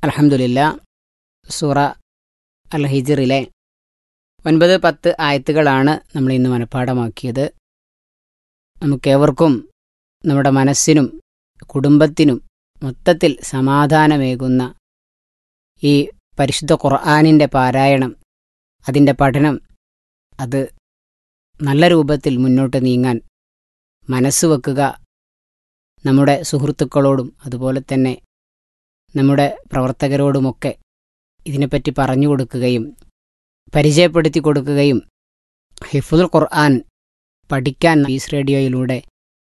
അലഹമുല്ല സൂറ അൽ ഹിജറിലെ ഒൻപത് പത്ത് ആയത്തുകളാണ് നമ്മൾ ഇന്ന് മനഃപ്പാടമാക്കിയത് നമുക്കേവർക്കും നമ്മുടെ മനസ്സിനും കുടുംബത്തിനും മൊത്തത്തിൽ സമാധാനമേകുന്ന ഈ പരിശുദ്ധ ഖുർആാനിൻ്റെ പാരായണം അതിൻ്റെ പഠനം അത് നല്ല രൂപത്തിൽ മുന്നോട്ട് നീങ്ങാൻ മനസ്സ് വെക്കുക നമ്മുടെ സുഹൃത്തുക്കളോടും അതുപോലെ തന്നെ നമ്മുടെ പ്രവർത്തകരോടുമൊക്കെ ഇതിനെപ്പറ്റി പറഞ്ഞു കൊടുക്കുകയും പരിചയപ്പെടുത്തി കൊടുക്കുകയും ഹിഫുൽ ഖുർആൻ പഠിക്കാൻ ഈസ് റേഡിയോയിലൂടെ